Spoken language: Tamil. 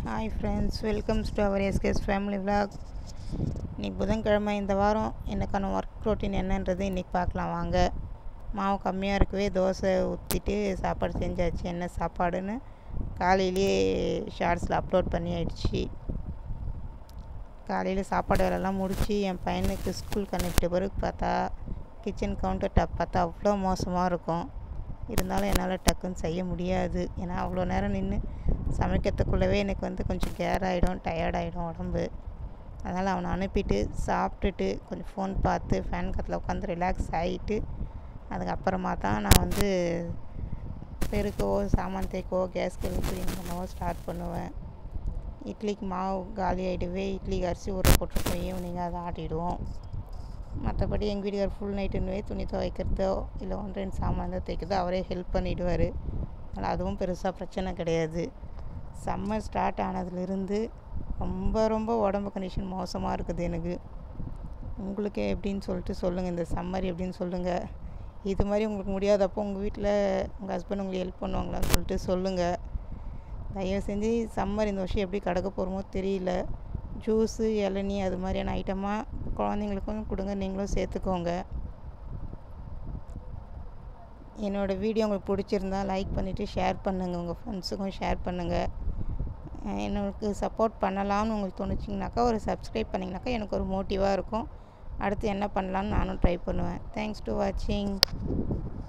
hi friends welcomes to our SKS family vlog இன்றைக்கி புதன்கிழமை இந்த வாரம் எனக்கான ஒர்க் ரோட்டீன் என்னன்றது இன்றைக்கி பார்க்கலாம் வாங்க மாவு கம்மியாக இருக்கவே தோசை ஊற்றிட்டு சாப்பாடு செஞ்சாச்சு என்ன சாப்பாடுன்னு காலையிலேயே ஷார்ட்ஸில் அப்லோட் பண்ணி ஆயிடுச்சு காலையில் சாப்பாடு வேலைலாம் முடித்து என் பையனுக்கு ஸ்கூலுக்கு அனுப்பிட்ட பிறகு பார்த்தா கிச்சன் கவுண்டர் டாப் பார்த்தா அவ்வளோ மோசமாக இருக்கும் இருந்தாலும் என்னால் டக்குன்னு செய்ய முடியாது ஏன்னா அவ்வளோ நேரம் நின்று சமைக்கிறதுக்குள்ளவே எனக்கு வந்து கொஞ்சம் கேர் ஆகிடும் டயர்ட் ஆகிடும் உடம்பு அதனால் அவனை அனுப்பிட்டு சாப்பிட்டுட்டு கொஞ்சம் ஃபோன் பார்த்து ஃபேன் காற்றுல உட்காந்து ரிலாக்ஸ் ஆகிட்டு அதுக்கப்புறமா தான் நான் வந்து பெருக்கவோ சாமான் தேய்க்கவோ கேஸ் கழுவி க்ளீன் பண்ணவோ ஸ்டார்ட் பண்ணுவேன் இட்லிக்கு மாவு காலி ஆகிடுவே இட்லிக்கு அரிசி ஊற போட்டிருப்போம் ஈவினிங் அதை ஆட்டிடுவோம் மற்றபடி எங்கள் வீட்டுக்கார் ஃபுல் நைட்டுன்னுவே துணி துவைக்கிறதோ இல்லை ஒன்று ரெண்டு சாமான் தான் தைக்கிறதோ அவரே ஹெல்ப் பண்ணிவிடுவார் அதனால் அதுவும் பெருசாக பிரச்சனை கிடையாது சம்மர் ஸ்டார்ட் ஆனதுலேருந்து ரொம்ப ரொம்ப உடம்பு கண்டிஷன் மோசமாக இருக்குது எனக்கு உங்களுக்கு எப்படின்னு சொல்லிட்டு சொல்லுங்கள் இந்த சம்மர் எப்படின்னு சொல்லுங்கள் இது மாதிரி உங்களுக்கு முடியாதப்போ உங்கள் வீட்டில் உங்கள் ஹஸ்பண்ட் உங்களுக்கு ஹெல்ப் பண்ணுவாங்களான்னு சொல்லிட்டு சொல்லுங்கள் தயவு செஞ்சு சம்மர் இந்த வருஷம் எப்படி கடக்க போகிறோமோ தெரியல ஜூஸு இளநீ அது மாதிரியான ஐட்டமாக குழந்தைங்களுக்கும் கொடுங்க நீங்களும் சேர்த்துக்கோங்க என்னோடய வீடியோ உங்களுக்கு பிடிச்சிருந்தா லைக் பண்ணிவிட்டு ஷேர் பண்ணுங்கள் உங்கள் ஃப்ரெண்ட்ஸுக்கும் ஷேர் பண்ணுங்கள் எனக்கு சப்போர்ட் பண்ணலாம்னு உங்களுக்கு தோணுச்சிங்கனாக்கா ஒரு சப்ஸ்கிரைப் பண்ணிங்கனாக்கா எனக்கு ஒரு மோட்டிவாக இருக்கும் அடுத்து என்ன பண்ணலான்னு நானும் ட்ரை பண்ணுவேன் தேங்க்ஸ் டு வாட்சிங்